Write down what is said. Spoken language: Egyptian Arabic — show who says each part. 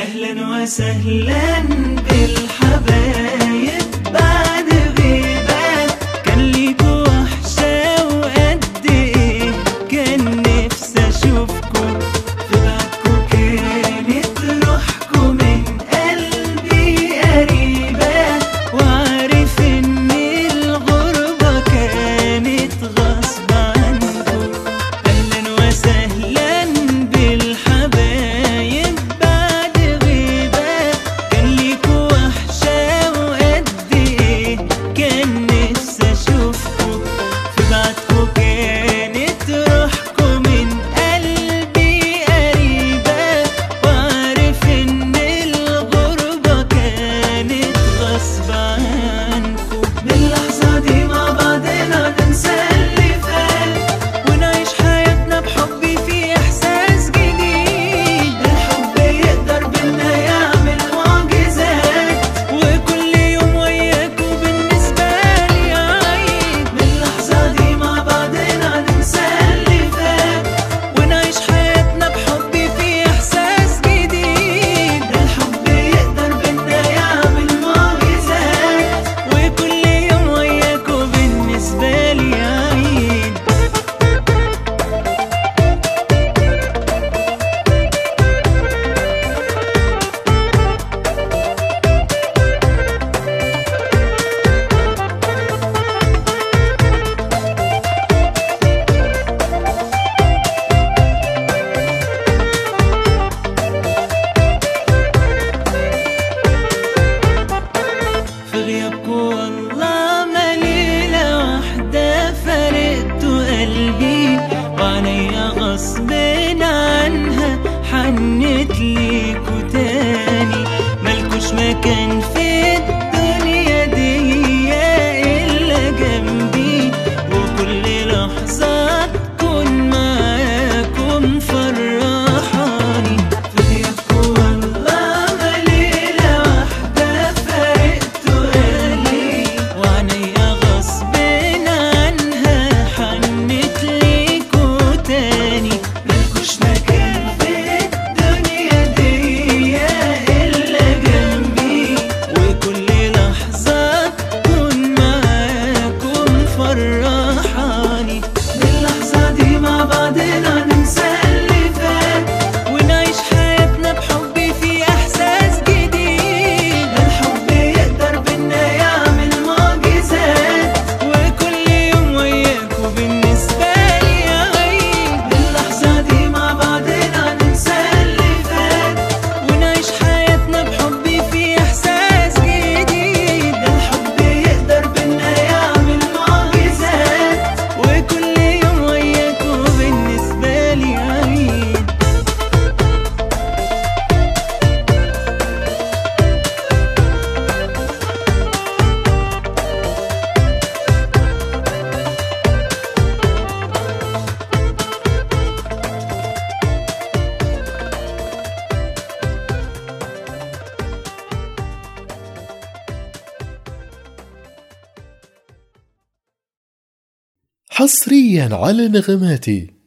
Speaker 1: أهلا وسهلا بالحبايب بعد غيبات كان ليكوا وحشة وقد إيه كان نفسي أشوفكوا في بعدكوا كانت روحكوا من قلبي قريبة وعارف إن الغربة كانت غصب عنكوا أهلا وسهلا بالحبايب بعد غيبة كان ليكوا وحشة وقد إيه كان نفسي أشوفكوا في بعدكوا كانت روحكوا من قلبي قريبة وعارف إن الغربة كانت غصب عنكوا من اللحظة دي مع بعضنا ننسى اللي فات ونعيش حياتنا بحب في إحساس جديد الحب يقدر بينا يعمل معجزات وكل يوم وياكوا بالنسبة لي عيد من اللحظة دي مع بعضنا ننسى اللي فات ونعيش حياتنا بحب في إحساس جديد الحب يقدر بينا يعمل معجزات وكل يوم وياكوا بالنسبة لي عيد في غيابكوا والله ما ليلة واحدة فرقتوا قلبي وعليا غصب عنها حنت ليكوا تاني ملكوش مكان في الدنيا دي إلا جنبي وكل لحظة تكون معاكم فرحاني في غيابكوا والله ما ليلة واحدة فرقتوا قلبي وعينيا غصب عنها حنت ليكوا تاني ملكوش مكان في الدنيا دي إلا جنبي وكل لحظة تكون معاكم فرحاني باللحظة دي مع بعضنا ننسى اللي فات ونعيش حياتنا بحب في إحساس جديد الحب يقدر بينا يعمل معجزات وكل يوم وياكوا بالنسبة لي عيد باللحظة دي مع بعضنا ننسى اللي فات ونعيش حياتنا بحب في إحساس جديد الحب يقدر بينا يعمل معجزات وكل يوم وياكوا بالنسبة لي عيد
Speaker 2: حصريا على نغماتي